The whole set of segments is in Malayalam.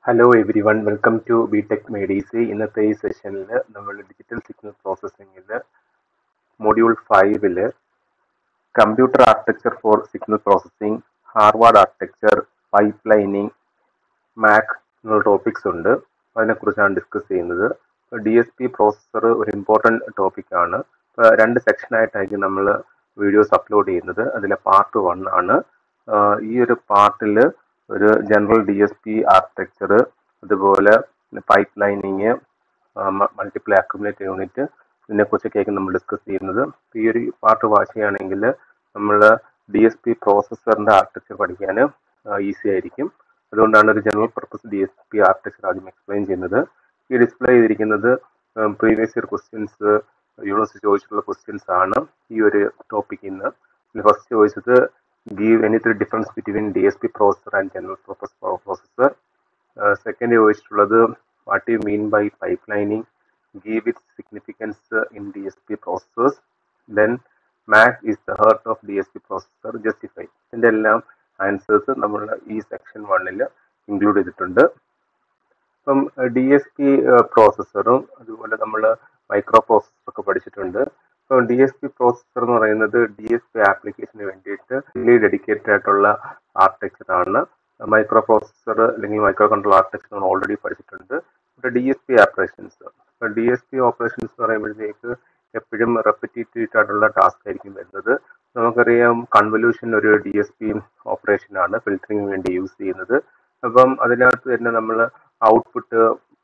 Hello everyone welcome to B tech made easy ഇന്നത്തെ ഈ സെഷനിൽ നമ്മൾ ഡിജിറ്റൽ സിഗ്നൽ പ്രോസസ്സിംഗിൽ മൊഡ്യൂൾ ഫൈവില് computer architecture for signal processing Harvard architecture pipelining MAC എന്നുള്ള ടോപ്പിക്സ് ഉണ്ട് അതിനെക്കുറിച്ചാണ് ഡിസ്കസ് ചെയ്യുന്നത് ഡി എസ് പി പ്രോസസ്സർ ഒരു ഇമ്പോർട്ടൻറ്റ് ടോപ്പിക്കാണ് രണ്ട് സെക്ഷനായിട്ടായിരിക്കും നമ്മൾ വീഡിയോസ് അപ്ലോഡ് ചെയ്യുന്നത് അതിലെ പാർട്ട് വൺ ആണ് ആഹ് ഈ ഒരു പാർട്ടിൽ ഒരു general D S P architecture അതുപോലെ pipelining multiply accumulate unit ഇതിനെക്കുറിച്ചൊക്കെയായിരിക്കും നമ്മൾ ഡിസ്കസ് ചെയ്യുന്നത് ഈ ഒരു പാർട്ട് വാച്ച് ചെയ്യുകയാണെങ്കിൽ നമ്മൾ ഡി എസ് പി പ്രോസസ്സറിൻ്റെ ആർക്കിടെക്ചർ പഠിക്കാൻ ഈസി ആയിരിക്കും അതുകൊണ്ടാണ് ഒരു general purpose D S P architecture ആദ്യം എക്സ്പ്ലെയിൻ ചെയ്യുന്നത് ഈ ഡിസ്പ്ലേ ചെയ്തിരിക്കുന്നത് പ്രീവിയസ് ഇയർ ക്വസ്റ്റ്യൻസ് യൂണിവേഴ്സിറ്റി ചോദിച്ചിട്ടുള്ള ക്വസ്റ്റ്യൻസ് ആണ് ഈ ഒരു ടോപ്പിക്കിൽ നിന്ന് ഫസ്റ്റ് ചോദിച്ചത് give any three difference between DSP processor and general purpose processor. Uh, second ചോദിച്ചിട്ടുള്ളത് what you mean by pipelining give it significance in D S P processors then MAC is the heart of D S P processor justify ഇതിൻ്റെ എല്ലാം ആൻസേഴ്സ് നമ്മൾ ഈ സെക്ഷൻ വണ്ണിൽ ഇൻക്ലൂഡ് ചെയ്തിട്ടുണ്ട് ഇപ്പം ഡി എസ് പി പ്രോസസ്സറും അതുപോലെ നമ്മൾ മൈക്രോ പ്രോസസ്സർ ഒക്കെ പഠിച്ചിട്ടുണ്ട് ഇപ്പോൾ ഡി എസ് പി പ്രോസസ്സർ എന്ന് പറയുന്നത് ഡി എസ് പി ആപ്ലിക്കേഷന് വേണ്ടിയിട്ട് ഫുള്ളി ഡെഡിക്കേറ്റഡ് ആയിട്ടുള്ള ആർക്കിടെക്ചർ ആണ് മൈക്രോ പ്രോസസ്സർ അല്ലെങ്കിൽ മൈക്രോ കൺട്രോൾ ആർക്കിടെക്ചർ നമ്മൾ ഓൾറെഡി പഠിച്ചിട്ടുണ്ട് ഇവിടെ ഡി എസ് പി ഓപ്പറേഷൻസ് ഇപ്പോൾ ഡി എസ് പി ഓപ്പറേഷൻസ് എന്ന് പറയുമ്പോഴത്തേക്ക് എപ്പോഴും റെപ്പിറ്റേറ്റീവ് ആയിട്ടുള്ള ടാസ്ക് ആയിരിക്കും വരുന്നത് നമുക്കറിയാം കൺവല്യൂഷൻ ഒരു ഡി എസ് പി ഓപ്പറേഷൻ ആണ് ഫിൽറ്ററിങ്ങിന് വേണ്ടി യൂസ് ചെയ്യുന്നത് അപ്പം അതിനകത്ത് തന്നെ നമ്മൾ ഔട്ട്പുട്ട്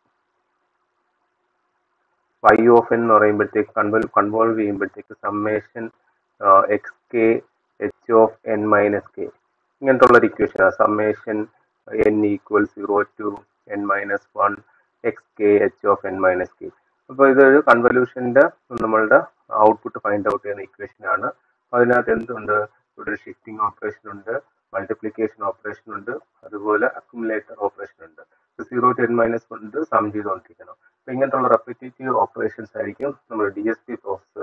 വൈ ഓഫ് എൻ എന്ന് പറയുമ്പോഴത്തേക്ക് കൺവൽ കൺവോൾവ് ചെയ്യുമ്പോഴത്തേക്ക് summation X K H of N minus K ഇങ്ങനത്തെ ഉള്ള ഒരു equation summation N equal zero to N minus one X K H of N minus K അപ്പോൾ ഇതൊരു കൺവല്യൂഷൻ്റെ നമ്മളുടെ ഔട്ട്പുട്ട് ഫൈൻഡ് ഔട്ട് ചെയ്യുന്ന ഇക്വേഷൻ ആണ് അതിനകത്ത് എന്തുണ്ട് ഇവിടെ ഒരു ഷിഫ്റ്റിംഗ് ഓപ്പറേഷൻ ഉണ്ട് മൾട്ടിപ്ലിക്കേഷൻ ഓപ്പറേഷൻ ഉണ്ട് അതുപോലെ അക്യുമുലേറ്റർ ഓപ്പറേഷൻ ഉണ്ട് സീറോ ടു എൻ മൈനസ് കൊണ്ട് സം ചെയ്തുകൊണ്ടിരിക്കണം അപ്പോൾ ഇങ്ങനത്തുള്ള റെപ്പിറ്റേറ്റീവ് ഓപ്പറേഷൻസ് ആയിരിക്കും നമ്മൾ D S P processor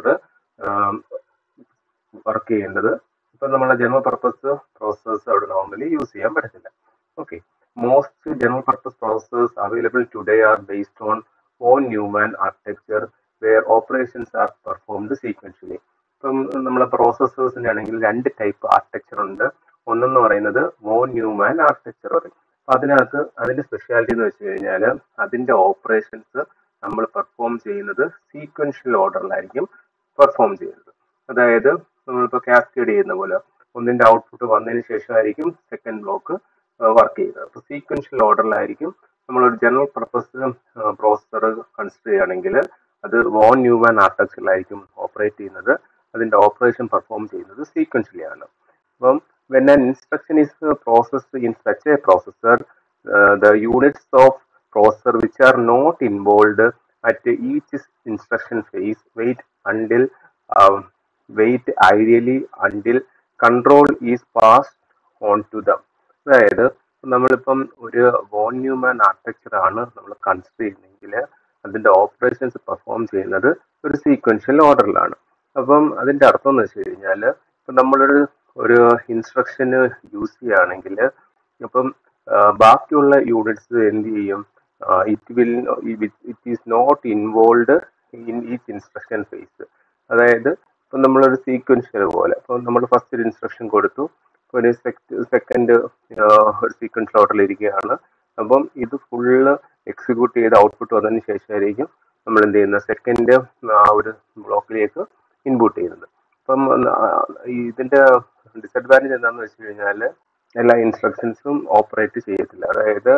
work ചെയ്യേണ്ടത് ഇപ്പം നമ്മളെ ജനറൽ പർപ്പസ് പ്രോസസ്സേഴ്സ് അവിടെ നോർമലി യൂസ് ചെയ്യാൻ പറ്റത്തില്ല okay most general purpose processors available today are based on on Neumann architecture where operations are performed sequentially ഇപ്പം നമ്മളെ പ്രോസസ്സേഴ്സിൻ്റെ ആണെങ്കിൽ രണ്ട് ടൈപ്പ് ആർക്കിടെക്ചർ ഉണ്ട് ഒന്നെന്ന് പറയുന്നത് വോൺ ന്യൂമാൻ ആർക്കിടെക്ചർ പറയും അപ്പൊ അതിനകത്ത് അതിന്റെ സ്പെഷ്യാലിറ്റി എന്ന് വെച്ച് കഴിഞ്ഞാൽ അതിന്റെ ഓപ്പറേഷൻസ് നമ്മൾ പെർഫോം ചെയ്യുന്നത് സീക്വൻഷ്യൽ ഓർഡറിലായിരിക്കും പെർഫോം ചെയ്യുന്നത് അതായത് നമ്മളിപ്പോൾ കാസ്കേഡ് ചെയ്യുന്ന പോലെ ഒന്നിന്റെ ഔട്ട്പുട്ട് വന്നതിന് ശേഷമായിരിക്കും സെക്കൻഡ് ബ്ലോക്ക് വർക്ക് ചെയ്യുന്നത് അപ്പോൾ സീക്വൻഷ്യൽ ഓർഡറിലായിരിക്കും നമ്മളൊരു ജനറൽ പർപ്പസ് പ്രോസസ്സർ കൺസിഡർ ചെയ്യുകയാണെങ്കിൽ അത് വോൺ ന്യൂമാൻ ആർട്ടക്സിലായിരിക്കും ഓപ്പറേറ്റ് ചെയ്യുന്നത് അതിന്റെ ഓപ്പറേഷൻ പെർഫോം ചെയ്യുന്നത് സീക്വൻഷ്യലി ആണ് അപ്പം when an instruction is uh, processed in such a processor, uh, the units of processor which are not involved at each instruction phase wait until um, wait ideally until control is passed on to them. അതായത് നമ്മളിപ്പം ഒരു വോൺ ന്യൂമാൻ ആർക്കിടെക്ചർ ആണ് നമ്മൾ കൺസിഡർ ചെയ്യുന്നതെങ്കിൽ അതിന്റെ ഓപ്പറേഷൻസ് പെർഫോം ചെയ്യുന്നത് ഒരു സീക്വൻഷ്യൽ ഓർഡറിലാണ് അപ്പം അതിന്റെ അർത്ഥം എന്ന് വെച്ച് കഴിഞ്ഞാൽ ഇപ്പം നമ്മളൊരു ഒരു ഇൻസ്ട്രക്ഷന് യൂസ് ചെയ്യുകയാണെങ്കിൽ അപ്പം ബാക്കിയുള്ള യൂണിറ്റ്സ് എന്ത് ചെയ്യും it will it is not involve in each instruction phase അതായത് ഇപ്പം നമ്മളൊരു സീക്വൻഷ്യൽ പോലെ അപ്പം നമ്മൾ ഫസ്റ്റ് ഒരു ഇൻസ്ട്രക്ഷൻ കൊടുത്തു ഒരു സെക്കൻഡ് ഒരു സീക്വൻഷ്യൽ ഓർഡറിൽ ഇരിക്കുകയാണ് അപ്പം ഇത് ഫുള്ള് എക്സിക്യൂട്ട് ചെയ്ത് ഔട്ട്പുട്ട് വന്നതിന് ശേഷമായിരിക്കും നമ്മൾ എന്ത് ചെയ്യുന്നത് സെക്കൻഡ് ആ ഒരു ബ്ലോക്കിലേക്ക് ഇൻപുട്ട് ചെയ്യുന്നത് അപ്പം ഇതിന്റെ ഡിസഡ്വാൻറ്റേജ് എന്താണെന്ന് വെച്ച് കഴിഞ്ഞാൽ എല്ലാ ഇൻസ്ട്രക്ഷൻസും ഓപ്പറേറ്റ് ചെയ്യത്തില്ല അതായത്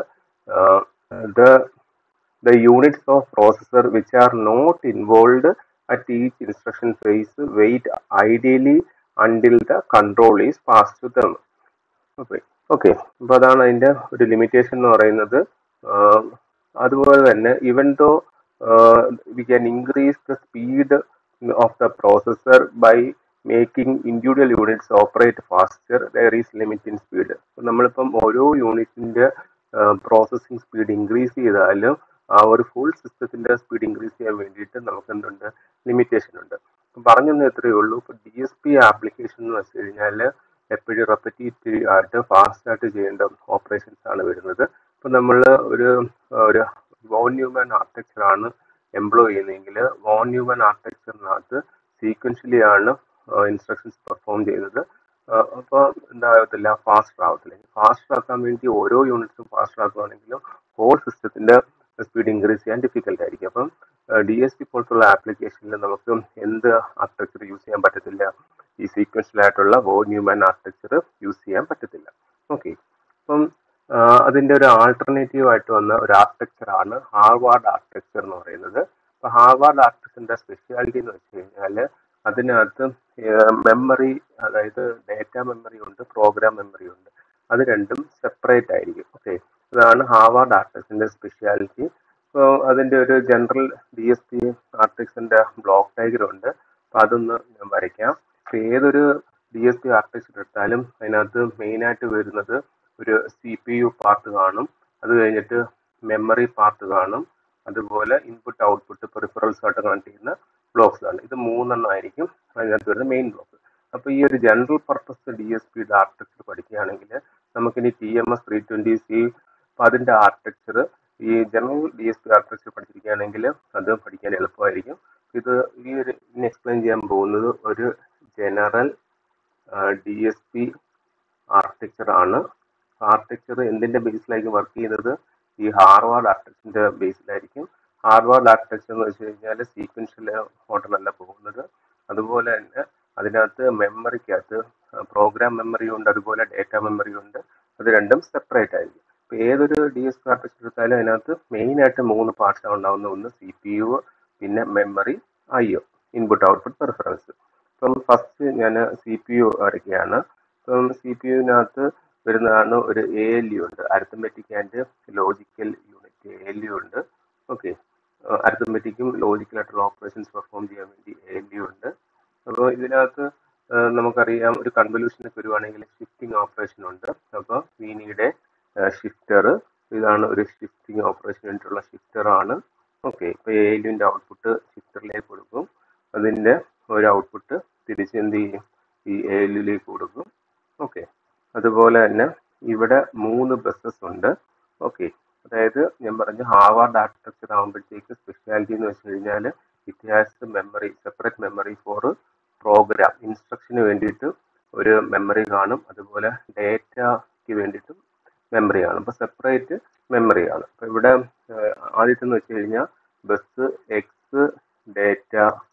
the the units of processor which are not involve at each instruction phase wait ideally until the control is pass to them okay okay അപ്പോൾ അതാണ് അതിൻ്റെ ഒരു ലിമിറ്റേഷൻ എന്ന് പറയുന്നത് അതുപോലെ തന്നെ even though we can increase the speed of the processor by making individual units operate faster there is limit in speed നമ്മളിപ്പം ഓരോ യൂണിറ്റിന്റെ പ്രോസസ്സിംഗ് സ്പീഡ് ഇൻക്രീസ് ചെയ്താലും ആ ഒരു ഫുൾ സിസ്റ്റത്തിന്റെ സ്പീഡ് ഇൻക്രീസ് ചെയ്യാൻ വേണ്ടിയിട്ട് നമുക്ക് എന്തുണ്ട് ലിമിറ്റേഷൻ ഉണ്ട് പറഞ്ഞൊന്നും എത്രയേ ഉള്ളൂ ഇപ്പൊ ഡി എസ് പി ആപ്ലിക്കേഷൻ എന്ന് വെച്ച് കഴിഞ്ഞാൽ എപ്പോഴും റെപ്പറ്റേറ്റീവ് ആയിട്ട് ഫാസ്റ്റ് ആയിട്ട് ചെയ്യേണ്ട ഓപ്പറേഷൻസ് ആണ് വരുന്നത് ഇപ്പൊ നമ്മൾ ഒരു ഒരു വോൺ ന്യൂമാൻ ആർക്കിടെക്ചർ ആണ് എംപ്ലോയ് ചെയ്യുന്നതെങ്കിൽ വോൺ ന്യൂമാൻ ആർക്കിടെക്ചറിനകത്ത് സീക്വൻഷ്യലി ആണ് ഇൻസ്ട്രക്ഷൻസ് പെർഫോം ചെയ്യുന്നത് അപ്പോൾ എന്താകത്തില്ല ഫാസ്റ്റർ ആവത്തില്ല ഫാസ്റ്റർ ആക്കാൻ വേണ്ടി ഓരോ യൂണിറ്റ്സും ഫാസ്റ്റർ ആക്കുകയാണെങ്കിലും ഹോൾ സിസ്റ്റത്തിന്റെ സ്പീഡ് ഇൻക്രീസ് ചെയ്യാൻ ഡിഫിക്കൽട്ട് ആയിരിക്കും അപ്പം ഡി എസ് പി പോലത്തുള്ള ആപ്ലിക്കേഷനിൽ നമുക്ക് എന്ത് ആർക്കിടെക്ചർ യൂസ് ചെയ്യാൻ പറ്റത്തില്ല ഈ സീക്വൻഷ്യൽ ആയിട്ടുള്ള വോ ന്യൂമാൻ ആർക്കിടെക്ചർ യൂസ് ചെയ്യാൻ പറ്റത്തില്ല ഓക്കെ അപ്പം അതിന്റെ ഒരു ആൾട്ടർനേറ്റീവ് ആയിട്ട് വന്ന ഒരു ആർക്കിടെക്ചർ ആണ് ഹാർവാർഡ് ആർക്കിടെക്ചർ എന്ന് പറയുന്നത് അപ്പൊ ഹാർവാർഡ് ആർക്കിടെക്ചറിന്റെ സ്പെഷ്യാലിറ്റി എന്ന് വെച്ച് കഴിഞ്ഞാൽ അതിനകത്ത് മെമ്മറി അതായത് ഡേറ്റ മെമ്മറി ഉണ്ട് പ്രോഗ്രാം മെമ്മറി ഉണ്ട് അത് രണ്ടും സെപ്പറേറ്റ് ആയിരിക്കും ഓക്കെ ഇതാണ് ഹാർവാർഡ് ആർക്കിടെക്ചറിന്റെ സ്പെഷ്യാലിറ്റി അപ്പോൾ അതിന്റെ ഒരു ജനറൽ ഡി എസ് പി ആർക്കിടെക്ചറിന്റെ ബ്ലോക്ക് ഡയഗ്രം ഉണ്ട് അപ്പൊ അതൊന്ന് ഞാൻ വരയ്ക്കാം ഇപ്പൊ ഏതൊരു ഡി എസ് പി ആർക്കിടെക്ചർ എടുത്താലും അതിനകത്ത് മെയിൻ ആയിട്ട് വരുന്നത് ഒരു സി പി യു പാർട്ട് കാണും അത് കഴിഞ്ഞിട്ട് മെമ്മറി പാർട്ട് കാണും അതുപോലെ ഇൻപുട്ട് ഔട്ട്പുട്ട് പെറിഫറൽസ് ആയിട്ട് കണക്ട് ചെയ്യുന്ന ബ്ലോക്സ് ആണ് ഇത് മൂന്നെണ്ണം ആയിരിക്കും അതിനകത്ത് വരുന്ന മെയിൻ ബ്ലോക്ക് അപ്പൊ ഈ ഒരു ജനറൽ പർപ്പസ് ഡി എസ് പിയുടെ ആർക്കിടെക്ചർ പഠിക്കുകയാണെങ്കിൽ നമുക്കിനി T M S three twenty C അപ്പൊ അതിന്റെ ആർക്കിടെക്ചർ ഈ general D S P architecture പഠിച്ചിരിക്കുകയാണെങ്കിൽ അത് പഠിക്കാൻ എളുപ്പമായിരിക്കും ഇത് ഈ ഒരു ഇനി എക്സ്പ്ലെയിൻ ചെയ്യാൻ പോകുന്നത് ഒരു general D S P architecture ആണ് ആർക്കിടെക്ചർ എന്തിന്റെ ബേസിലായിരിക്കും വർക്ക് ചെയ്യുന്നത് ഈ ഹാർവാർഡ് ആർക്കിടെക്ചറിന്റെ ബേസിലായിരിക്കും ഹാർവാർഡ് ആർക്കിടെക്ചർ എന്ന് വെച്ച് കഴിഞ്ഞാൽ സീക്വൻഷ്യൽ മോഡലല്ല പോകുന്നത് അതുപോലെ തന്നെ അതിനകത്ത് മെമ്മറിക്കകത്ത് പ്രോഗ്രാം മെമ്മറി ഉണ്ട് അതുപോലെ ഡേറ്റ മെമ്മറി ഉണ്ട് അത് രണ്ടും സെപ്പറേറ്റ് ആയിരിക്കും ഇപ്പൊ ഏതൊരു ഡി എസ് ആർട്ടിസ്റ്റ് എടുത്താലും അതിനകത്ത് മെയിൻ ആയിട്ട് മൂന്ന് പാർട്സ് ഉണ്ടാവുന്ന ഒന്ന് സി പി യു പിന്നെ memory I O input output peripherals ഇപ്പം ഫസ്റ്റ് ഞാൻ സി പി യു വരയ്ക്കുകയാണ് ഇപ്പം സി പി യുവിനകത്ത് വരുന്നതാണ് ഒരു എ എൽ യു ഉണ്ട് arithmetic and logical unit A L U ഉണ്ട് ഓക്കെ അരിത്തമെറ്റിക്കും ലോജിക്കലായിട്ടുള്ള ഓപ്പറേഷൻസ് പെർഫോം ചെയ്യാൻ വേണ്ടി എ എൽ യു ഉണ്ട് അപ്പോൾ ഇതിനകത്ത് നമുക്കറിയാം ഒരു കൺവല്യൂഷനൊക്കെ വരുവാണെങ്കിൽ ഷിഫ്റ്റിംഗ് ഓപ്പറേഷൻ ഉണ്ട് അപ്പോൾ വീനിയുടെ ഷിഫ്റ്റർ ഇതാണ് ഒരു ഷിഫ്റ്റിംഗ് ഓപ്പറേഷൻ വേണ്ടിയിട്ടുള്ള ഷിഫ്റ്റർ ആണ് ഓക്കെ ഇപ്പോൾ എ എൽ യുവിൻ്റെ ഔട്ട്പുട്ട് ഷിഫ്റ്ററിലേക്ക് കൊടുക്കും അതിൻ്റെ ഒരു ഔട്ട്പുട്ട് തിരിച്ച് എന്ത് ചെയ്യും ഈ എ എൽ യുയിലേക്ക് കൊടുക്കും ഓക്കെ അതുപോലെ തന്നെ ഇവിടെ മൂന്ന് ബസ്സസ് ഉണ്ട് ഓക്കെ അതായത് ഞാൻ പറഞ്ഞ ഹാവാർഡ് ആർക്കിടെക്ചർ ആകുമ്പോഴത്തേക്ക് സ്പെഷ്യാലിറ്റി എന്ന് വെച്ച് കഴിഞ്ഞാൽ it has memory separate memory for program ഇൻസ്ട്രക്ഷന് വേണ്ടിയിട്ട് ഒരു മെമ്മറി കാണും അതുപോലെ ഡേറ്റയ്ക്ക് വേണ്ടിയിട്ടും മെമ്മറി കാണും അപ്പോൾ സെപ്പറേറ്റ് മെമ്മറി ആണ് അപ്പോൾ ഇവിടെ ആദ്യത്തെ എന്ന് വെച്ച് കഴിഞ്ഞാൽ ബസ് എക്സ് ഡേറ്റ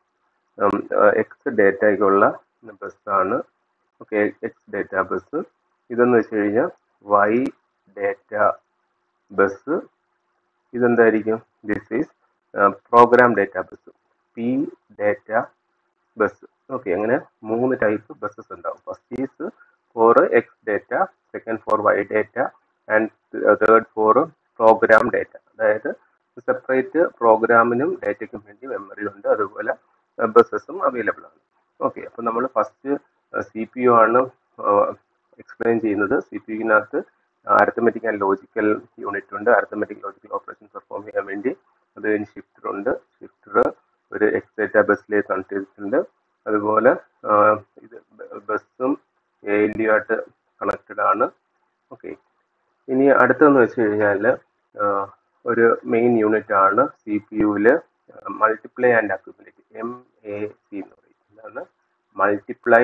എക്സ് ഡേറ്റയ്ക്കുള്ള ബസ്സാണ് ഓക്കെ എക്സ് ഡേറ്റ ബസ് ഇതെന്ന് വെച്ച് കഴിഞ്ഞാൽ വൈ ഡേറ്റ ബസ് ഇതെന്തായിരിക്കും this is program data bus P data bus okay അങ്ങനെ മൂന്ന് ടൈപ്പ് ബസ്സസ് ഉണ്ടാവും first is for X data second for Y data and third for program data അതായത് സെപ്പറേറ്റ് പ്രോഗ്രാമിനും ഡേറ്റയ്ക്കും വേണ്ടി മെമ്മറി ഉണ്ട് അതുപോലെ ബസ്സസും അവൈലബിൾ ആണ് ഓക്കെ അപ്പോൾ നമ്മൾ ഫസ്റ്റ് സി പി യു ആണ് എക്സ്പ്ലെയിൻ ചെയ്യുന്നത് സി പി യുവിനകത്ത് അരിത്തമെറ്റിക് ആൻഡ് ലോജിക്കൽ യൂണിറ്റ് ഉണ്ട് അരിത്തമെറ്റിക് ലോജിക്കൽ ഓപ്പറേഷൻ പെർഫോം ചെയ്യാൻ വേണ്ടി അത് കഴിഞ്ഞ് ഷിഫ്റ്റർ ഉണ്ട് ഷിഫ്റ്റർ ഒരു എക്സ് ഡേറ്റ ബസ്സിലേക്ക് കണക്ട് ചെയ്തിട്ടുണ്ട് അതുപോലെ ഇത് ബസ്സും എ എൽ യു ആയിട്ട് കണക്റ്റഡ് ആണ് ഓക്കെ ഇനി അടുത്തെന്ന് വെച്ച് കഴിഞ്ഞാൽ ഒരു മെയിൻ യൂണിറ്റ് ആണ് സി പി യുവിൽ multiply and accumulate M A C എന്ന് പറയും എന്താണ് multiply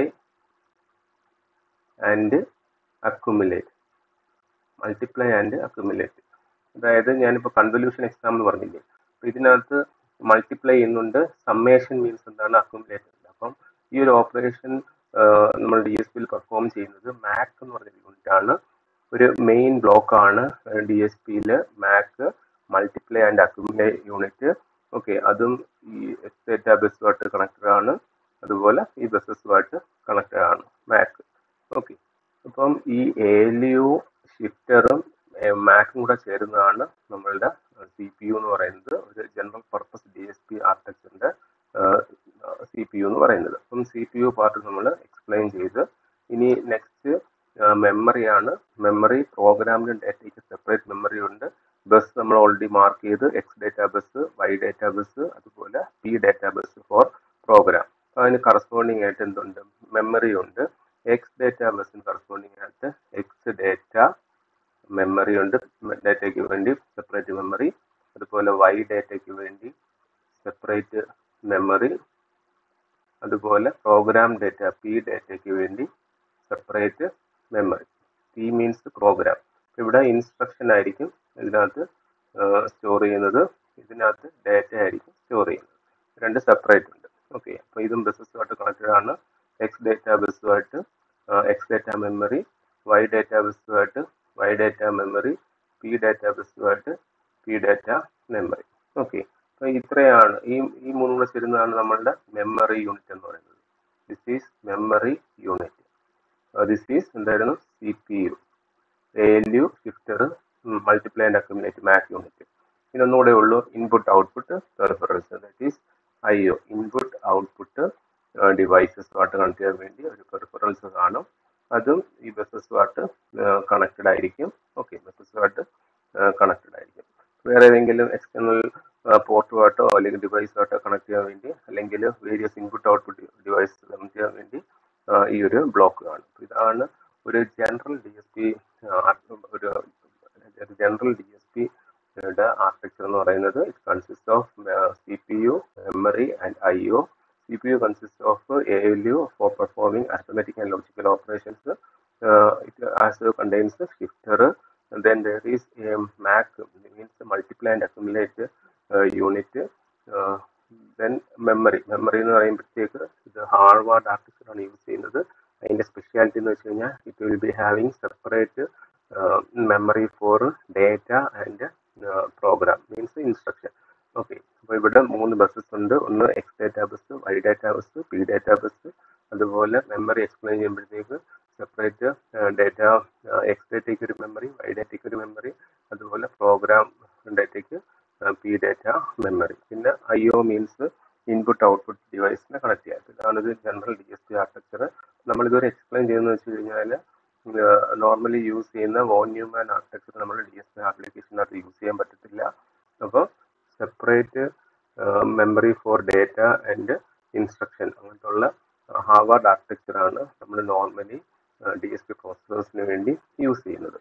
and accumulate multiply and accumulate അതായത് ഞാനിപ്പോൾ കൺവല്യൂഷൻ എക്സാം എന്ന് പറഞ്ഞില്ലേ അപ്പോൾ ഇതിനകത്ത് മൾട്ടിപ്ലൈ ചെയ്യുന്നുണ്ട് സമ്മേഷൻ മീൻസ് എന്താണ് അക്യുമുലേറ്റ് ഉണ്ട് അപ്പം ഈ ഒരു ഓപ്പറേഷൻ നമ്മൾ ഡി എസ് പിയിൽ പെർഫോം ചെയ്യുന്നത് മാക് എന്ന് പറഞ്ഞ യൂണിറ്റ് ആണ് ഒരു മെയിൻ ബ്ലോക്ക് ആണ് ഡി എസ് പിയിൽ MAC multiply and accumulate unit okay അതും ഈ എക്സ് ബസ്സുമായിട്ട് കണക്റ്റഡ് ആണ് അതുപോലെ ഈ ബസ്സസുമായിട്ട് കണക്റ്റഡ് ആണ് മാക് ഓക്കെ അപ്പം ഈ എ എൽ യു ഷിഫ്റ്ററും മാക്കും കൂടെ ചേരുന്നതാണ് നമ്മളുടെ സി പി യു എന്ന് പറയുന്നത് ഒരു general purpose D S P ആർക്കിടെക്ചറിന്റെ സി പി യു എന്ന് പറയുന്നത് അപ്പം സി പി യു പാർട്ട് നമ്മൾ എക്സ്പ്ലെയിൻ ചെയ്ത് ഇനി നെക്സ്റ്റ് മെമ്മറിയാണ് മെമ്മറി പ്രോഗ്രാമിനും ഡേറ്റയ്ക്ക് സെപ്പറേറ്റ് മെമ്മറി ഉണ്ട് ബസ് നമ്മൾ ഓൾറെഡി മാർക്ക് ചെയ്ത് X data bus Y data bus അതുപോലെ P data bus for program അതിന് കറസ്പോണ്ടിങ് ആയിട്ട് എന്തുണ്ട് മെമ്മറി ഉണ്ട് എക്സ് ഡേറ്റ ബസ്സിന് കറസ്പോണ്ടിങ് ആയിട്ട് എക്സ് ഡേറ്റ മെമ്മറി ഉണ്ട് ഡേറ്റ ഡേറ്റയ്ക്ക് വേണ്ടി സെപ്പറേറ്റ് മെമ്മറി അതുപോലെ വൈ ഡേറ്റയ്ക്ക് വേണ്ടി സെപ്പറേറ്റ് മെമ്മറി അതുപോലെ പ്രോഗ്രാം ഡേറ്റ പി ഡേറ്റയ്ക്ക് വേണ്ടി separate memory P means program ഇവിടെ ഇൻസ്ട്രക്ഷൻ ആയിരിക്കും ഇതിനകത്ത് സ്റ്റോർ ചെയ്യുന്നത് ഇതിനകത്ത് ഡേറ്റ ആയിരിക്കും സ്റ്റോർ ചെയ്യുന്നത് രണ്ട് സെപ്പറേറ്റ് ഉണ്ട് ഓക്കെ അപ്പോൾ ഇതും ബസ്സുമായിട്ട് കണക്റ്റഡ് ആണ് എക്സ് ഡേറ്റ ബസ്സുമായിട്ട് X data memory Y data ബസ്സുമായിട്ട് Y data memory P data ബസ്സുമായിട്ട് പി ഡേറ്റ മെമ്മറി ഓക്കെ അപ്പോൾ ഇത്രയാണ് ഈ ഈ മൂന്നും കൂടെ ചേരുന്നതാണ് നമ്മളുടെ മെമ്മറി യൂണിറ്റ് എന്ന് പറയുന്നത് this is memory unit this is എന്തായിരുന്നു C P U A L U shifter multiply and accumulate MAC unit ഇതൊന്നുകൂടെ ഉള്ളൂ input output peripherals that is I O input output ഡിവൈസസുമായിട്ട് കണക്ട് ചെയ്യാൻ വേണ്ടി ഒരു പെർഫറൻസ് കാണും അതും ഈ ബസ്സസുമായിട്ട് കണക്റ്റഡ് ആയിരിക്കും ഓക്കെ ബസ്സസുമായിട്ട് കണക്റ്റഡ് ആയിരിക്കും വേറെ ഏതെങ്കിലും എക്സ്റ്റേണൽ പോർട്ടുമായിട്ടോ അല്ലെങ്കിൽ ഡിവൈസുമായിട്ടോ കണക്ട് ചെയ്യാൻ വേണ്ടി അല്ലെങ്കിൽ various input output device connect ചെയ്യാൻ വേണ്ടി ഈ ഒരു ബ്ലോക്ക് കാണും ഇതാണ് ഒരു ജനറൽ ഡി എസ് പി ഒരു general D S P architecture എന്ന് പറയുന്നത് it consist of C P U memory and I O C P U consist of A L U for performing arithmetic and logical operations. Uh, it also contains a shifter. And then there is a MAC, means multiply and accumulate uh, unit. Uh, then memory. Memory എന്ന് പറയുമ്പോഴത്തേക്ക് ഇത് ഹാർവാർഡ് ആർട്ടിക്കൽ ആണ് യൂസ് ചെയ്യുന്നത് അതിന്റെ സ്പെഷ്യാലിറ്റി എന്ന് വെച്ച് കഴിഞ്ഞാൽ it will be having separate memory for data and program means instruction okay അപ്പോൾ ഇവിടെ മൂന്ന് ബസ്സസ് ഉണ്ട് ഒന്ന് X data bus Y data bus P data bus അതുപോലെ മെമ്മറി എക്സ്പ്ലെയിൻ ചെയ്യുമ്പോഴത്തേക്ക് സെപ്പറേറ്റ് ഡേറ്റ എക്സ് ഡേറ്റയ്ക്ക് ഒരു മെമ്മറി വൈ ഡേറ്റയ്ക്ക് ഒരു മെമ്മറി അതുപോലെ പ്രോഗ്രാം ഡേറ്റയ്ക്ക് പി ഡേറ്റ മെമ്മറി പിന്നെ I O means input output ഡിവൈസിനെ കണക്ട് ചെയ്യാം ഇതാണ് ഇത് general D S P architecture നമ്മളിതുവരെ എക്സ്പ്ലെയിൻ ചെയ്യുന്നത് വെച്ച് കഴിഞ്ഞാൽ നോർമലി യൂസ് ചെയ്യുന്ന വോൺ ന്യൂമാൻ ആർക്കിടെക്ചർ നമ്മൾ ഡി എസ് പി ആപ്ലിക്കേഷനകത്ത് യൂസ് ചെയ്യാൻ പറ്റത്തില്ല അപ്പോൾ separate memory for data and instruction അങ്ങനത്തുള്ള ഹാർവാർഡ് ആർക്കിടെക്ചർ ആണ് നമ്മൾ നോർമലി ഡി എസ് പി പ്രോസസ്സേഴ്സിന് വേണ്ടി യൂസ് ചെയ്യുന്നത്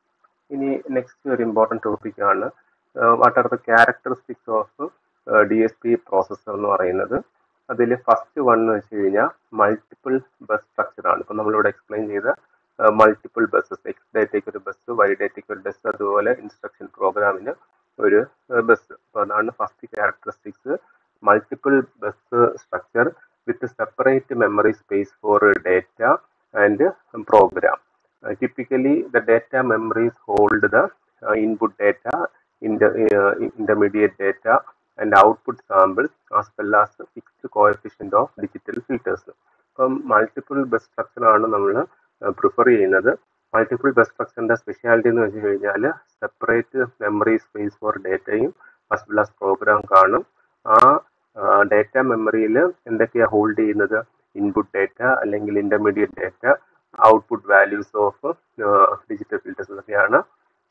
ഇനി നെക്സ്റ്റ് ഒരു ഇമ്പോർട്ടൻറ്റ് ടോപ്പിക് ആണ് what are the characteristics of D S P processor എന്ന് പറയുന്നത് അതിൽ ഫസ്റ്റ് വൺ എന്ന് വെച്ച് കഴിഞ്ഞാൽ മൾട്ടിപ്പിൾ ബസ് സ്ട്രക്ചർ ആണ് ഇപ്പം നമ്മളിവിടെ എക്സ്പ്ലെയിൻ ചെയ്ത മൾട്ടിപ്പിൾ ബസ്സസ് എക്സ് ഡേറ്റയ്ക്ക് ഒരു ബസ് വൈ ഡേറ്റയ്ക്ക് ഒരു ബസ് അതുപോലെ ഇൻസ്ട്രക്ഷൻ പ്രോഗ്രാമിന് ഒരു ബസ് അപ്പോൾ അതാണ് first characteristics multiple bus structure with separate memory space for data and program typically the data memories hold the uh, input data in the uh, intermediate data and output samples as well as fixed coefficient of digital filters അപ്പം മൾട്ടിപ്പിൾ ബസ് സ്ട്രക്ചർ ആണ് നമ്മൾ പ്രിഫർ ചെയ്യുന്നത് മൾട്ടിപ്പിൾ ബസ് സ്ട്രക്ചറിന്റെ സ്പെഷ്യാലിറ്റി എന്ന് വെച്ച് കഴിഞ്ഞാൽ സെപ്പറേറ്റ് മെമ്മറി സ്പേസ് ഫോർ ഡേറ്റയും as well as പ്രോഗ്രാം കാണും ആ ഡേറ്റ മെമ്മറിയിൽ എന്തൊക്കെയാണ് ഹോൾഡ് ചെയ്യുന്നത് ഇൻപുട്ട് ഡേറ്റ അല്ലെങ്കിൽ intermediate data output values of digital filters ഇതൊക്കെയാണ്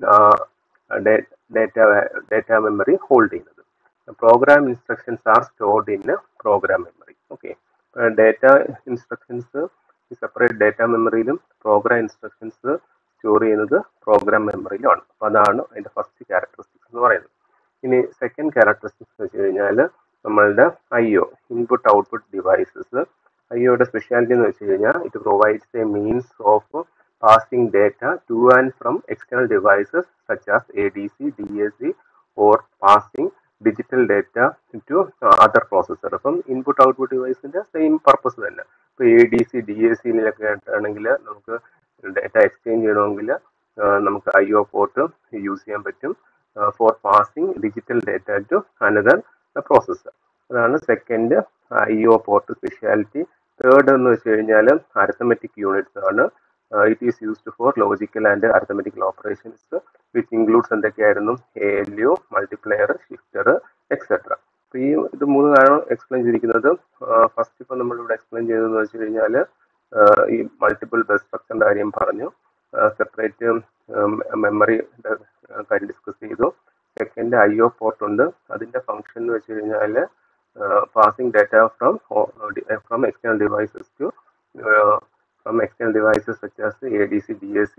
ഡേറ്റ ഡേറ്റ മെമ്മറി ഹോൾഡ് ചെയ്യുന്നത് program instructions are stored in program memory okay data instructions separate data മെമ്മറിയിലും പ്രോഗ്രാം ഇൻസ്ട്രക്ഷൻസ് സ്റ്റോർ ചെയ്യുന്നത് പ്രോഗ്രാം മെമ്മറിയിലുമാണ് അപ്പോൾ അതാണ് അതിൻ്റെ ഫസ്റ്റ് ക്യാരക്ടറിസ്റ്റിക്സ് എന്ന് പറയുന്നത് ഇനി സെക്കൻഡ് ക്യാരക്ടറിസ്റ്റിക്സ് എന്ന് വെച്ച് കഴിഞ്ഞാൽ നമ്മളുടെ I O input output devices ഐഒയുടെ സ്പെഷ്യാലിറ്റി എന്ന് വെച്ച് കഴിഞ്ഞാൽ it provides a means of passing data to and from external devices such as A D C D S C or passing digital data to other processor അപ്പം ഇൻപുട്ട് ഔട്ട്പുട്ട് ഡിവൈസിന്റെ സെയിം പർപ്പസ് തന്നെ ഇപ്പോൾ A D C D S സിയിലൊക്കെ ആണെങ്കിൽ നമുക്ക് ഡേറ്റ എക്സ്ചേഞ്ച് ചെയ്യണമെങ്കിൽ നമുക്ക് ഐ ഒ പോർട്ട് യൂസ് ചെയ്യാൻ പറ്റും for passing digital data to another processor അതാണ് second I O port speciality third എന്ന് വെച്ച് കഴിഞ്ഞാൽ അരിത്തമെറ്റിക് യൂണിറ്റ്സ് ആണ് it is used for logical and arithmetical operations which includes എന്തൊക്കെയായിരുന്നു A L U multiplier shifter etcetera അപ്പോൾ ഈ ഇത് മൂന്നാണ് എക്സ്പ്ലെയിൻ ചെയ്തിരിക്കുന്നത് ഫസ്റ്റ് ഇപ്പോൾ നമ്മളിവിടെ എക്സ്പ്ലെയിൻ ചെയ്തതെന്ന് വെച്ച് കഴിഞ്ഞാൽ ഈ മൾട്ടിപ്പിൾ ബസ് സ്ട്രക്ചറിൻ്റെ കാര്യം പറഞ്ഞു സെപ്പറേറ്റ് മെമ്മറി കാര്യം ഡിസ്കസ് ചെയ്തു സെക്കൻഡ് ഐ ഒ പോർട്ട് ഉണ്ട് അതിൻ്റെ ഫംഗ്ഷൻ എന്ന് വെച്ച് കഴിഞ്ഞാൽ passing data from from external devices to uh, from external devices such as ADC, DSC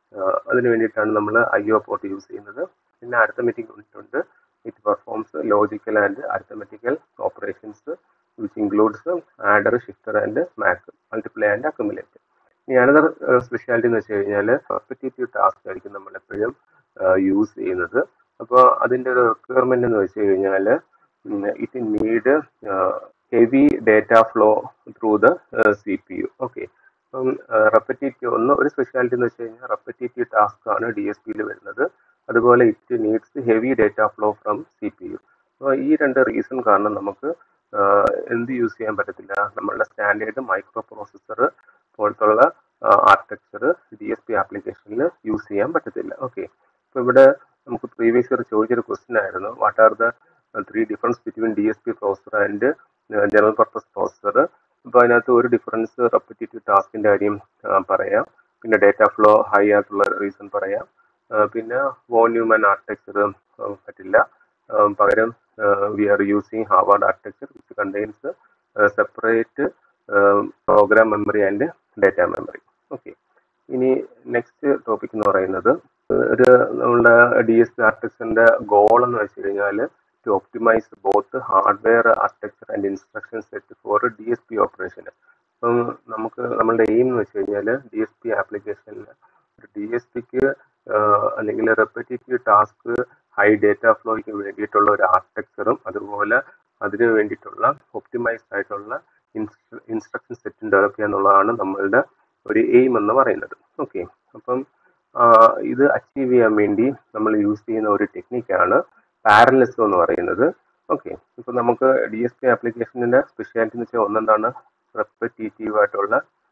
അതിന് വേണ്ടിയിട്ടാണ് നമ്മൾ ഐ ഒ പോർട്ട് യൂസ് ചെയ്യുന്നത് പിന്നെ അരിത്തമെറ്റിക് യൂണിറ്റ് ഉണ്ട് it performs logical and arithmetical operations which includes adder shifter and MAC multiply and accumulate ഇനി അനദർ സ്പെഷ്യാലിറ്റി എന്ന് വെച്ച് കഴിഞ്ഞാൽ റെപ്പറ്റേറ്റീവ് ടാസ്ക് ആയിരിക്കും നമ്മൾ എപ്പോഴും യൂസ് ചെയ്യുന്നത് അപ്പോൾ അതിൻ്റെ ഒരു റിക്വയർമെന്റ് എന്ന് വെച്ച് കഴിഞ്ഞാൽ it need heavy data flow through the C P U okay അപ്പം റെപ്പറ്റേറ്റീവ് ഒന്ന് ഒരു സ്പെഷ്യാലിറ്റി എന്ന് വെച്ച് കഴിഞ്ഞാൽ റെപ്പറ്റേറ്റീവ് ടാസ്ക് ആണ് ഡി എസ് പിയിൽ വരുന്നത് അതുപോലെ it needs heavy data flow from C P U അപ്പോൾ ഈ രണ്ട് റീസൺ കാരണം നമുക്ക് എന്ത് യൂസ് ചെയ്യാൻ പറ്റത്തില്ല നമ്മളുടെ സ്റ്റാൻഡേർഡ് മൈക്രോ പ്രോസസ്സർ പോലത്തുള്ള ആർക്കിടെക്ചർ ഡി എസ് പി ആപ്ലിക്കേഷനിൽ യൂസ് ചെയ്യാൻ പറ്റത്തില്ല ഓക്കെ അപ്പോൾ ഇവിടെ നമുക്ക് പ്രീവിയസ് ഇയർ ചോദിച്ചൊരു ക്വസ്റ്റ്യൻ ആയിരുന്നു what are the three difference between D S P processor and general purpose processor അപ്പോൾ അതിനകത്ത് ഒരു ഡിഫറൻസ് റെപ്പറ്റേറ്റീവ് ടാസ്കിൻ്റെ കാര്യം പറയാം പിന്നെ ഡേറ്റ ഫ്ലോ ഹൈ ആയിട്ടുള്ള റീസൺ പറയാം പിന്നെ വോന്യൂമൻ ആർക്കിടെക്ചർ പറ്റില്ല പകരം we are using Harvard architecture which contains separate program memory and data memory okay ഇനി നെക്സ്റ്റ് ടോപ്പിക് എന്ന് പറയുന്നത് ഒരു നമ്മുടെ ഡി എസ് പി ആർക്കിടെക്ചറിന്റെ ഗോൾ എന്ന് വെച്ച് കഴിഞ്ഞാൽ to optimize both hardware architecture and instruction set for D S P operation അപ്പം നമുക്ക് നമ്മളുടെ എയിം എന്ന് വെച്ച് കഴിഞ്ഞാൽ ഡി എസ് പി ആപ്ലിക്കേഷനിൽ ഡി എസ് പിക്ക് അല്ലെങ്കിൽ റെപ്പറ്റേറ്റീവ് ടാസ്ക് ഹൈ ഡേറ്റ ഫ്ലോയ്ക്ക് വേണ്ടിയിട്ടുള്ള ഒരു ആർക്കിടെക്ചറും അതുപോലെ അതിന് വേണ്ടിയിട്ടുള്ള ഒപ്റ്റിമൈസ്ഡ് ആയിട്ടുള്ള ഇൻസ്ട്രക്ഷൻ സെറ്റും ഡെവലപ്പ് ചെയ്യുക എന്നുള്ളതാണ് നമ്മളുടെ ഒരു എയിം എന്ന് പറയുന്നത് ഓക്കെ അപ്പം ഇത് അച്ചീവ് ചെയ്യാൻ വേണ്ടി നമ്മൾ യൂസ് ചെയ്യുന്ന ഒരു ടെക്നിക്കാണ് പാരലിസം എന്ന് പറയുന്നത് ഓക്കെ ഇപ്പം നമുക്ക് ഡി എസ് പി ആപ്ലിക്കേഷനിൻ്റെ സ്പെഷ്യാലിറ്റി എന്ന് വെച്ചാൽ ഒന്നെന്താണ് റെപ്പറ്റേറ്റീവ് ആയിട്ടുള്ള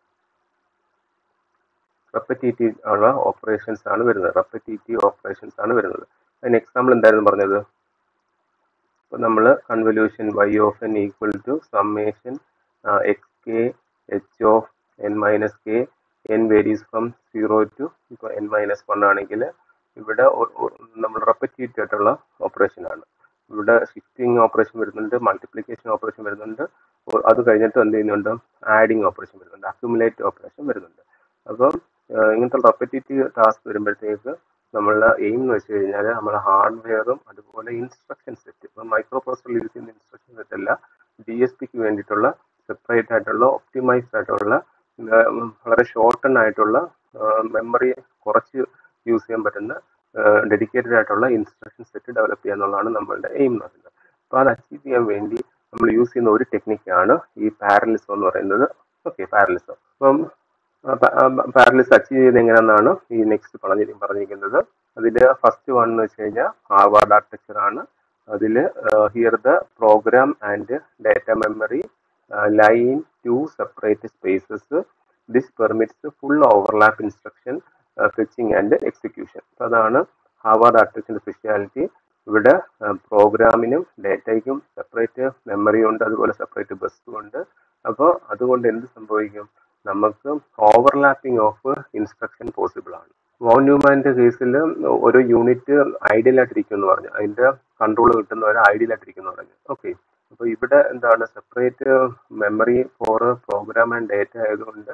റെപ്പറ്റേറ്റീവ് ഉള്ള ഓപ്പറേഷൻസ് ആണ് വരുന്നത് റെപ്പറ്റേറ്റീവ് ഓപ്പറേഷൻസ് ആണ് വരുന്നത് അതിന് എക്സാമ്പിൾ എന്തായിരുന്നു പറഞ്ഞത് ഇപ്പം നമ്മൾ convolution Y of N equal to summation X K H of N minus K N varies from zero to ഇപ്പോൾ എൻ മൈനസ് വൺ ആണെങ്കിൽ ഇവിടെ നമ്മൾ റെപ്പറ്റേറ്റീവ് ആയിട്ടുള്ള ഓപ്പറേഷൻ ആണ് ഇവിടെ ഷിഫ്റ്റിംഗ് ഓപ്പറേഷൻ വരുന്നുണ്ട് മൾട്ടിപ്ലിക്കേഷൻ ഓപ്പറേഷൻ വരുന്നുണ്ട് അത് കഴിഞ്ഞിട്ട് എന്ത് ചെയ്യുന്നുണ്ട് ആഡിങ് ഓപ്പറേഷൻ വരുന്നുണ്ട് അക്യുമുലേറ്റ് ഓപ്പറേഷൻ വരുന്നുണ്ട് അപ്പം ഇങ്ങനത്തെ റെപ്പറ്റേറ്റീവ് ടാസ്ക് വരുമ്പോഴത്തേക്ക് നമ്മളുടെ എയിം എന്ന് വെച്ച് കഴിഞ്ഞാൽ നമ്മുടെ ഹാർഡ്വെയറും അതുപോലെ ഇൻസ്ട്രക്ഷൻ സെറ്റ് ഇപ്പം മൈക്രോ പ്രോസസറിൽ യൂസ് ചെയ്യുന്ന ഇൻസ്ട്രക്ഷൻ സെറ്റ് അല്ല ഡി എസ് പിക്ക് വേണ്ടിയിട്ടുള്ള സെപ്പറേറ്റ് ആയിട്ടുള്ള ഒപ്റ്റിമൈസ്ഡ് ആയിട്ടുള്ള വളരെ ഷോർട്ടൺ ആയിട്ടുള്ള മെമ്മറി കുറച്ച് യൂസ് ചെയ്യാൻ പറ്റുന്ന ഡെഡിക്കേറ്റഡ് ആയിട്ടുള്ള ഇൻസ്ട്രക്ഷൻ സെറ്റ് ഡെവലപ്പ് ചെയ്യുക എന്നുള്ളതാണ് നമ്മളുടെ എയിം എന്ന് പറയുന്നത് അപ്പോൾ അത് അച്ചീവ് ചെയ്യാൻ വേണ്ടി നമ്മൾ യൂസ് ചെയ്യുന്ന ഒരു ടെക്നിക്കാണ് ഈ പാരലിസം എന്ന് പറയുന്നത് ഓക്കെ പാരലിസം അപ്പം പാരലിസ് അച്ചീവ് ചെയ്യുന്നത് എങ്ങനെയെന്നാണ് ഈ നെക്സ്റ്റ് പറഞ്ഞ പറഞ്ഞിരിക്കുന്നത് അതിൽ ഫസ്റ്റ് വൺ എന്ന് വെച്ച് കഴിഞ്ഞാൽ ഹാർവാർഡ് ആർക്കിടെക്ചർ ആണ് അതിൽ here the program and data memory line to separate spaces this permits full overlap instruction fetching and execution അതാണ് ഹാർവാർഡ് ആർക്കിടെക്ചറിന്റെ സ്പെഷ്യാലിറ്റി ഇവിടെ പ്രോഗ്രാമിനും ഡേറ്റയ്ക്കും സെപ്പറേറ്റ് മെമ്മറി ഉണ്ട് അതുപോലെ സെപ്പറേറ്റ് ബസ്സും ഉണ്ട് അപ്പോൾ അതുകൊണ്ട് എന്ത് സംഭവിക്കും നമുക്ക് ഓവർലാപ്പിംഗ് ഓഫ് ഇൻസ്ട്രക്ഷൻ പോസിബിൾ ആണ് വോൺ ന്യൂമാന്റെ കേസിൽ ഒരു യൂണിറ്റ് ഐഡിയൽ ആയിട്ടിരിക്കും എന്ന് പറഞ്ഞു അതിന്റെ കൺട്രോൾ കിട്ടുന്നവരെ ഐഡിയൽ ആയിട്ടിരിക്കും എന്ന് പറഞ്ഞു ഓക്കെ അപ്പോൾ ഇവിടെ എന്താണ് separate memory for program and data ആയതുകൊണ്ട്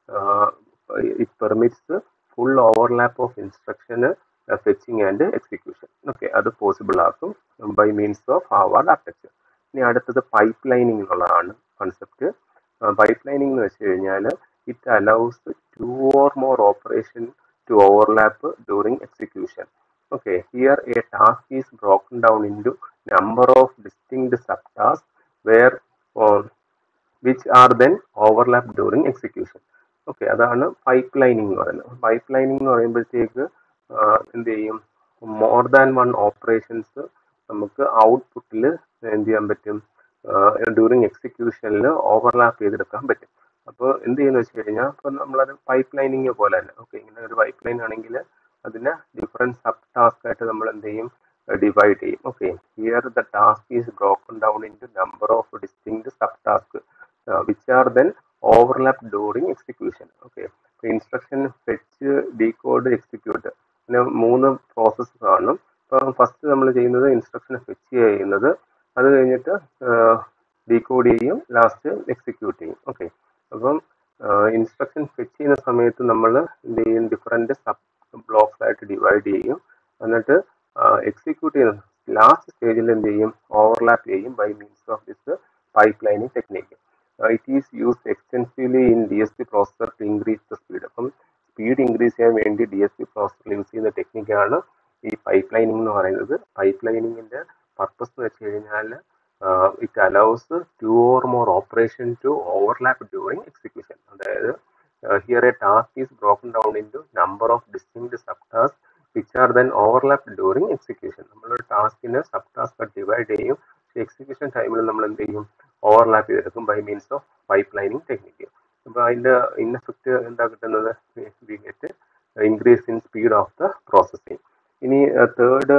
it permits full overlap of instruction fetching and execution okay അത് പോസിബിൾ ആക്കും by means of Harvard architecture ഇനി അടുത്തത് പൈപ്പ് ലൈനിങ് എന്നുള്ളതാണ് കൺസെപ്റ്റ് പൈപ്പ് ലൈനിങ് എന്ന് വെച്ച് കഴിഞ്ഞാൽ it allows two or more operation to overlap during execution okay here a task is broken down into number of distinct subtasks where uh, which are then overlapped during execution okay അതാണ് പൈപ്പ് ലൈനിങ് എന്ന് പറയുന്നത് പൈപ്പ് ലൈനിങ് എന്ന് പറയുമ്പോഴത്തേക്ക് എന്ത് ചെയ്യും മോർ ദാൻ വൺ ഓപ്പറേഷൻസ് നമുക്ക് ഔട്ട്പുട്ടിൽ എന്ത് ചെയ്യാൻ പറ്റും ഡ്യൂറിങ് എക്സിക്യൂഷനിൽ ഓവർലാപ്പ് ചെയ്തെടുക്കാൻ പറ്റും അപ്പോൾ എന്ത് ചെയ്യുന്ന വെച്ച് കഴിഞ്ഞാൽ ഇപ്പോൾ നമ്മളത് പൈപ്പ് ലൈനിങ് പോലെ തന്നെ ഓക്കെ ഇങ്ങനെ ഒരു പൈപ്പ് ലൈൻ ആണെങ്കിൽ അതിനെ ഡിഫറെൻറ്റ് സബ് ടാസ്ക് ആയിട്ട് നമ്മൾ എന്ത് ചെയ്യും ഡിവൈഡ് ചെയ്യും okay here the task is broken down into number of distinct subtask which are then overlap during execution okay instruction fetch decode execute പിന്നെ മൂന്ന് പ്രോസസ്സ് കാണും ഇപ്പം ഫസ്റ്റ് നമ്മൾ ചെയ്യുന്നത് ഇൻസ്ട്രക്ഷൻ ഫെച്ച് ചെയ്യുന്നത് അത് കഴിഞ്ഞിട്ട് ഡീകോഡ് ചെയ്യും ലാസ്റ്റ് എക്സിക്യൂട്ട് ചെയ്യും ഓക്കെ അപ്പം ഇൻസ്ട്രക്ഷൻ ഫെച്ച് ചെയ്യുന്ന സമയത്ത് നമ്മൾ എന്ത് ചെയ്യും ഡിഫറെൻറ്റ് സബ് ബ്ലോക്സ് ആയിട്ട് ഡിവൈഡ് ചെയ്യും എന്നിട്ട് എക്സിക്യൂട്ട് ചെയ്യുന്ന ലാസ്റ്റ് സ്റ്റേജിൽ എന്ത് ചെയ്യും ഓവർലാപ്പ് ചെയ്യും by means of this pipelining technique it is used extensively in D S P processor to increase the speed അപ്പം സ്പീഡ് ഇൻക്രീസ് ചെയ്യാൻ വേണ്ടി D S P processor use ചെയ്യുന്ന ടെക്നിക്കാണ് ഈ പൈപ്പ് ലൈനിങ് എന്ന് പറയുന്നത് പൈപ്പ് ലൈനിങ്ങിന്റെ പർപ്പസ് എന്ന് വെച്ച് കഴിഞ്ഞാൽ it allows two or more operation to overlap during execution അതായത് here a task is broken down into number of distinct subtask which are then overlap during execution നമ്മളൊരു ടാസ്കിനെ സബ് ടാസ്ക് ഡിവൈഡ് ചെയ്യും പക്ഷേ എക്സിക്യൂഷൻ ടൈമിൽ നമ്മൾ എന്ത് ചെയ്യും ഓവർലാപ്പ് ചെയ്തെടുക്കും by means of pipelining technique അപ്പോൾ അതിൻ്റെ ഇൻ എഫക്റ്റ് എന്താ കിട്ടുന്നത് we get increase in speed of the processing ഇനി തേർഡ്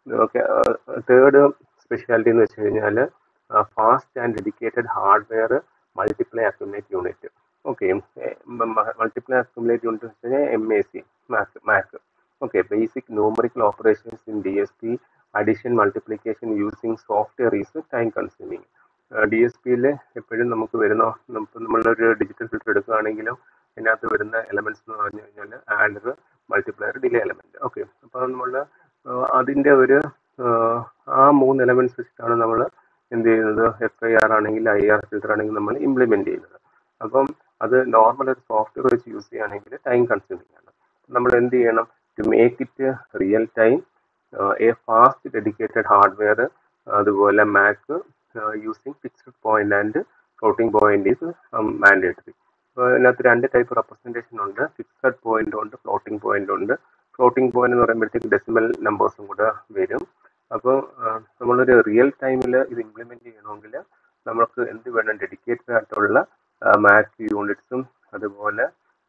തേർഡ് സ്പെഷ്യാലിറ്റി എന്ന് വെച്ച് കഴിഞ്ഞാൽ fast and dedicated hardware multiply accumulate unit okay multiply accumulate unit വെച്ച് കഴിഞ്ഞാൽ M A C MAC MAC okay basic numerical operations in D S P addition multiplication using software is time consuming D S പിയിൽ എപ്പോഴും നമുക്ക് വരുന്ന നമുക്ക് നമ്മളൊരു ഡിജിറ്റൽ ഫിൽറ്റർ എടുക്കുകയാണെങ്കിലും അതിനകത്ത് വരുന്ന എലമെന്റ്സ് എന്ന് പറഞ്ഞു കഴിഞ്ഞാൽ adder multiplier delay element okay അപ്പോൾ നമ്മൾ അതിൻ്റെ ഒരു ആ മൂന്ന് എലമെന്റ്സ് വെച്ചിട്ടാണ് നമ്മൾ എന്ത് ചെയ്യുന്നത് എഫ് ഐ ആർ ആണെങ്കിൽ ഐ ആർ ഫിൽറ്റർ ആണെങ്കിൽ നമ്മൾ ഇംപ്ലിമെന്റ് ചെയ്യുന്നത് അപ്പം അത് നോർമൽ ഒരു സോഫ്റ്റ്വെയർ വെച്ച് യൂസ് ചെയ്യുകയാണെങ്കിൽ ടൈം കൺസ്യൂമിംഗ് ആണ് നമ്മൾ എന്ത് ചെയ്യണം to make it real time a fast dedicated hardware അതുപോലെ MAC using fixed point and floating point is mandatory അപ്പോൾ ഇതിനകത്ത് രണ്ട് ടൈപ്പ് റെപ്രസെൻറ്റേഷൻ ഉണ്ട് ഫിക്സഡ് പോയിന്റ് ഉണ്ട് ഫ്ലോട്ടിംഗ് പോയിന്റ് ഉണ്ട് ഫ്ലോട്ടിംഗ് പോയിന്റ് എന്ന് പറയുമ്പോഴത്തേക്ക് ഡെസിമൽ നമ്പേഴ്സും കൂടെ വരും അപ്പോൾ നമ്മളൊരു റിയൽ ടൈമിൽ ഇത് ഇംപ്ലിമെന്റ് ചെയ്യണമെങ്കിൽ നമുക്ക് എന്ത് വേണം ഡെഡിക്കേറ്റഡ് ആയിട്ടുള്ള മാക് യൂണിറ്റ്സും അതുപോലെ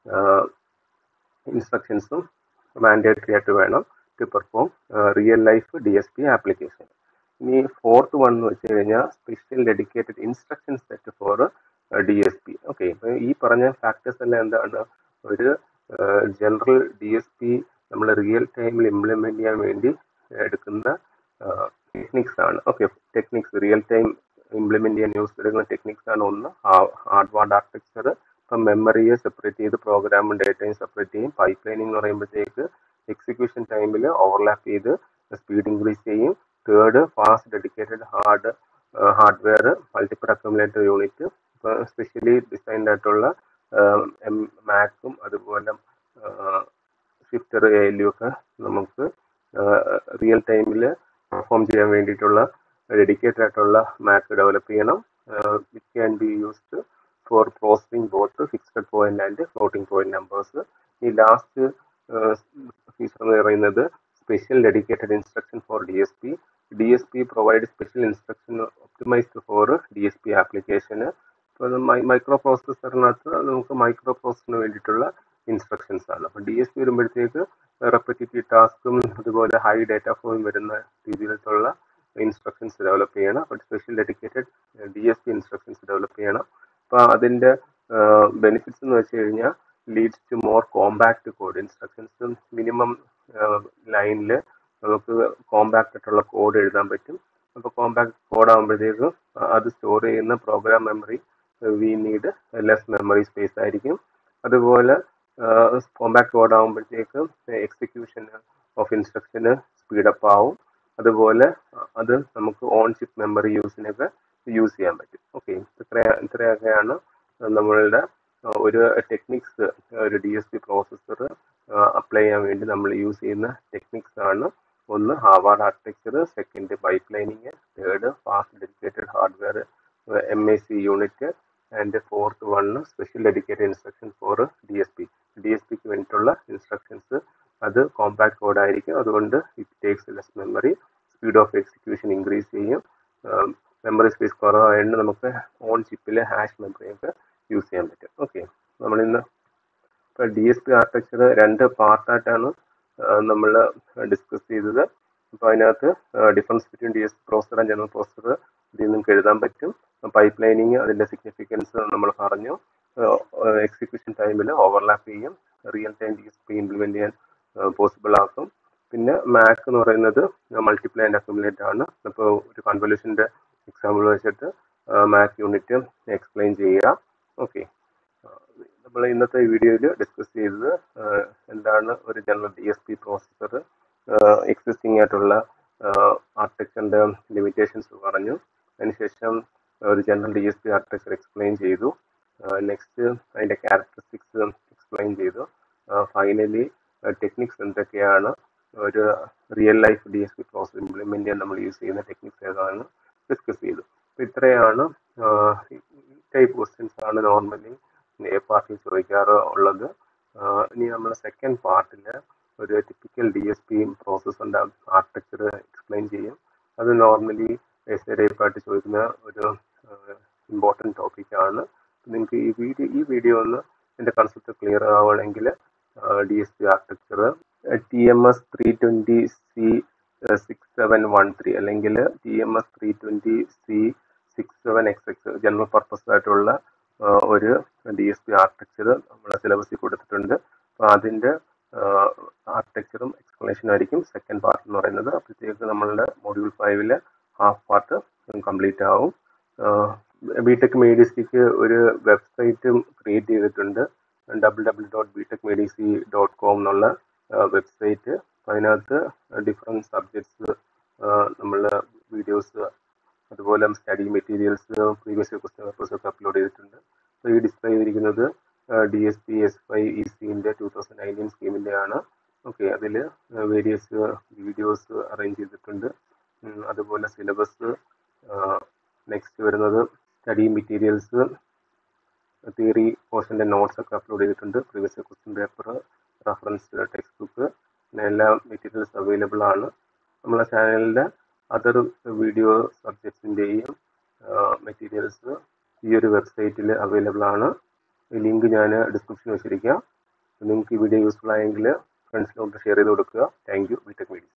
ഇൻസ്ട്രക്ഷൻസും മാൻഡേറ്ററി ആയിട്ട് വേണം to perform real life D S P application ഇനി ഫോർത്ത് വൺ എന്ന് വെച്ച് കഴിഞ്ഞാൽ special dedicated instruction set for D S P okay ഇപ്പൊ ഈ പറഞ്ഞ ഫാക്ടേഴ്സ് എല്ലാം എന്താണ് ഒരു ജനറൽ ഡി എസ് പി നമ്മൾ റിയൽ ടൈമിൽ ഇംപ്ലിമെന്റ് ചെയ്യാൻ വേണ്ടി എടുക്കുന്ന ടെക്നിക്സ് ആണ് okay techniques real time implement ചെയ്യാൻ യൂസ് എടുക്കുന്ന ടെക്നിക്സ് ആണ് ഒന്ന് ഹാർഡ്വാർഡ് ആർക്കിടെക്ചർ ഇപ്പം മെമ്മറിയെ സെപ്പറേറ്റ് ചെയ്ത് പ്രോഗ്രാമും ഡേറ്റയും സെപ്പറേറ്റ് ചെയ്യും പൈപ്പ് ലൈനിങ് എന്ന് പറയുമ്പോഴത്തേക്ക് എക്സിക്യൂഷൻ ടൈമിൽ ഓവർലാപ്പ് ചെയ്ത് സ്പീഡ് ഇൻക്രീസ് ചെയ്യും third fast dedicated hard hardware multiple accumulator unit ഇപ്പോൾ സ്പെഷ്യലി ഡിസൈൻഡ് ആയിട്ടുള്ള മാക്കും അതുപോലെ ഷിഫ്റ്റർ എയിലും ഒക്കെ നമുക്ക് റിയൽ ടൈമിൽ പെർഫോം ചെയ്യാൻ വേണ്ടിയിട്ടുള്ള ഡെഡിക്കേറ്റഡ് ആയിട്ടുള്ള മാക്ക് ഡെവലപ്പ് ചെയ്യണം which can be used for processing both fixed point and floating point numbers ഈ ലാസ്റ്റ് ഫീച്ചർ എന്ന് പറയുന്നത് special dedicated instruction for D S P D S P provide special instruction optimized for D S P application ഇപ്പോൾ മൈക്രോ പ്രോസസ്സറിനകത്ത് നമുക്ക് മൈക്രോ പ്രോസസ്സിന് വേണ്ടിയിട്ടുള്ള ഇൻസ്ട്രക്ഷൻസ് ആണ് അപ്പോൾ ഡി എസ് പി വരുമ്പോഴത്തേക്ക് റെപ്പറ്റേറ്റീവ് ടാസ്കും അതുപോലെ ഹൈ ഡാറ്റ ഫ്ലോയും വരുന്ന രീതിയിലുള്ള ഇൻസ്ട്രക്ഷൻസ് ഡെവലപ്പ് ചെയ്യണം അപ്പോൾ special dedicated D S P instructions develop ചെയ്യണം അപ്പോൾ അതിൻ്റെ ബെനിഫിറ്റ്സ് എന്ന് വെച്ച് കഴിഞ്ഞാൽ leads to more compact code instructions minimum ലൈനിൽ നമുക്ക് കോമ്പാക്ട് ആയിട്ടുള്ള കോഡ് എഴുതാൻ പറ്റും അപ്പോൾ കോമ്പാക്ട് കോഡ് ആകുമ്പോഴത്തേക്കും അത് സ്റ്റോർ ചെയ്യുന്ന program memory we need less memory space ആയിരിക്കും അതുപോലെ കോമ്പാക്ട് കോഡ് ആകുമ്പോഴത്തേക്ക് എക്സിക്യൂഷൻ ഓഫ് ഇൻസ്ട്രക്ഷന് സ്പീഡപ്പ് ആവും അതുപോലെ അത് നമുക്ക് ഓൺ ചിപ്പ് മെമ്മറി യൂസിനൊക്കെ യൂസ് ചെയ്യാൻ പറ്റും ഓക്കെ ഇത്ര ഇത്രയൊക്കെയാണ് നമ്മളുടെ ഒരു ടെക്നിക്സ് ഒരു D S P processor apply ചെയ്യാൻ വേണ്ടി നമ്മൾ യൂസ് ചെയ്യുന്ന ടെക്നിക്സ് ആണ് ഒന്ന് Harvard architecture second pipelining third fast dedicated hardware M A C unit and fourth one special dedicated instruction for D S P D S പിക്ക് വേണ്ടിയിട്ടുള്ള ഇൻസ്ട്രക്ഷൻസ് അത് കോമ്പാക്ട് കോഡ് ആയിരിക്കും അതുകൊണ്ട് it takes less memory speed of execution increase ചെയ്യും മെമ്മറി സ്പേസ് കുറവായതുകൊണ്ട് നമുക്ക് ഓൺ ചിപ്പിലെ ഹാഷ് മെമ്മറിയൊക്കെ യൂസ് ചെയ്യാൻ പറ്റും ഓക്കെ നമ്മളിന്ന് ഇപ്പോൾ ഡി എസ് പി ആർക്കിടെക്ചർ രണ്ട് പാർട്ടായിട്ടാണ് നമ്മൾ ഡിസ്കസ് ചെയ്തത് അപ്പോൾ അതിനകത്ത് difference between D S processor and general processor ഇതിൽ നിങ്ങൾക്ക് എഴുതാൻ പറ്റും പൈപ്പ് ലൈനിങ് അതിൻ്റെ സിഗ്നിഫിക്കൻസ് നമ്മൾ പറഞ്ഞു എക്സിക്യൂഷൻ ടൈമിൽ ഓവർലാപ്പ് ചെയ്യും real time D S P implement ചെയ്യാൻ പോസിബിൾ ആക്കും പിന്നെ മാക് എന്ന് പറയുന്നത് മൾട്ടിപ്ലൈ ആൻഡ് അക്യുമുലേറ്റ് ആണ് അപ്പോൾ ഒരു കൺവല്യൂഷൻ്റെ എക്സാമ്പിൾ വെച്ചിട്ട് മാക് യൂണിറ്റ് എക്സ്പ്ലെയിൻ ചെയ്യുക ഓക്കെ നമ്മൾ ഇന്നത്തെ വീഡിയോയിൽ ഡിസ്കസ് ചെയ്തത് ആഹ് എന്താണ് ഒരു general D S P processor existing ആയിട്ടുള്ള ആർക്കിടെക്ചറിൻ്റെ ലിമിറ്റേഷൻസ് പറഞ്ഞു അതിനുശേഷം ഒരു general D S P architecture explain ചെയ്തു നെക്സ്റ്റ് അതിൻ്റെ ക്യാരക്ടറിസ്റ്റിക്സ് എക്സ്പ്ലെയിൻ ചെയ്തു ഫൈനലി ടെക്നിക്സ് എന്തൊക്കെയാണ് ഒരു real life D S P process implement ചെയ്യാൻ നമ്മൾ യൂസ് ചെയ്യുന്ന ടെക്നിക്സ് ഏതാണ് ഡിസ്കസ് ചെയ്തു അപ്പോൾ ഇത്രയാണ് ടൈപ്പ് ക്വസ്റ്റ്യൻസ് ആണ് നോർമലി എ പാർട്ടിൽ ചോദിക്കാറ് ഉള്ളത് ആഹ് ഇനി നമ്മൾ സെക്കൻഡ് പാർട്ടിൽ ഒരു ടിപ്പിക്കൽ ഡി എസ് പി പ്രോസസ്സറിൻ്റെ ആർക്കിടെക്ചർ എക്സ്പ്ലെയിൻ ചെയ്യും അത് നോർമലി എസ് എ ടൈപ്പായിട്ട് ചോദിക്കുന്ന ഒരു ഇമ്പോർട്ടൻറ്റ് ടോപ്പിക്കാണ് നിങ്ങൾക്ക് ഈ വീഡിയോ ഈ വീഡിയോ ഒന്ന് എൻ്റെ കൺസെപ്റ്റ് ക്ലിയർ ആവുകയാണെങ്കിൽ D S P architecture T M S three twenty C six seven one three അല്ലെങ്കിൽ T M S three twenty C six seven X X general purpose ആയിട്ടുള്ള ആഹ് ഒരു ഡി എസ് പി ആർക്കിടെക്ചർ നമ്മുടെ സിലബസിൽ കൊടുത്തിട്ടുണ്ട് അപ്പോൾ അതിൻ്റെ ആർക്കിടെക്ചറും എക്സ്പ്ലനേഷനും ആയിരിക്കും സെക്കൻഡ് പാർട്ട് എന്ന് പറയുന്നത് അപ്പോഴത്തേക്ക് നമ്മളുടെ മൊഡ്യൂൾ ഫൈവില് ഹാഫ് പാർട്ട് കംപ്ലീറ്റ് ആവും ബിടെക് മേഡിസിക്ക് ഒരു വെബ്സൈറ്റും ക്രിയേറ്റ് ചെയ്തിട്ടുണ്ട് double double dot BTech made easy dot com എന്നുള്ള വെബ്സൈറ്റ് അതിനകത്ത് ഡിഫറെൻറ്റ് സബ്ജക്ട്സ് നമ്മളുടെ വീഡിയോസ് അതുപോലെ study materials previous question papers ഒക്കെ അപ്ലോഡ് ചെയ്തിട്ടുണ്ട് അപ്പോൾ ഈ ഡിസ്പ്ലേ ചെയ്തിരിക്കുന്നത് D S P S five E സിൻ്റെ ടൂ തൗസൻഡ് നയൻറ്റീൻ സ്കീമിൻ്റെ ആണ് ഓക്കെ അതിൽ വേരിയസ് വീഡിയോസ് അറേഞ്ച് ചെയ്തിട്ടുണ്ട് ഉം, അതുപോലെ സിലബസ് നെക്സ്റ്റ് വരുന്നത് സ്റ്റഡി മെറ്റീരിയൽസ് തിയറി പോർഷൻ്റെ നോട്ട്സ് ഒക്കെ അപ്ലോഡ് ചെയ്തിട്ടുണ്ട് previous question paper reference text book പിന്നെ എല്ലാ മെറ്റീരിയൽസ് അവൈലബിൾ ആണ് നമ്മളെ ചാനലിൻ്റെ അതർ വീഡിയോ സബ്ജക്ട്സിൻ്റെയും മെറ്റീരിയൽസ് ഈ ഒരു വെബ്സൈറ്റിൽ അവൈലബിൾ ആണ് ലിങ്ക് ഞാൻ ഡിസ്ക്രിപ്ഷനിൽ വെച്ചിരിക്കാം നിങ്ങൾക്ക് ഈ വീഡിയോ യൂസ്ഫുൾ ആയെങ്കിൽ ഫ്രണ്ട്സിലോട്ട് ഷെയർ ചെയ്ത് കൊടുക്കുക താങ്ക് യു ബിടെക് മീഡിയ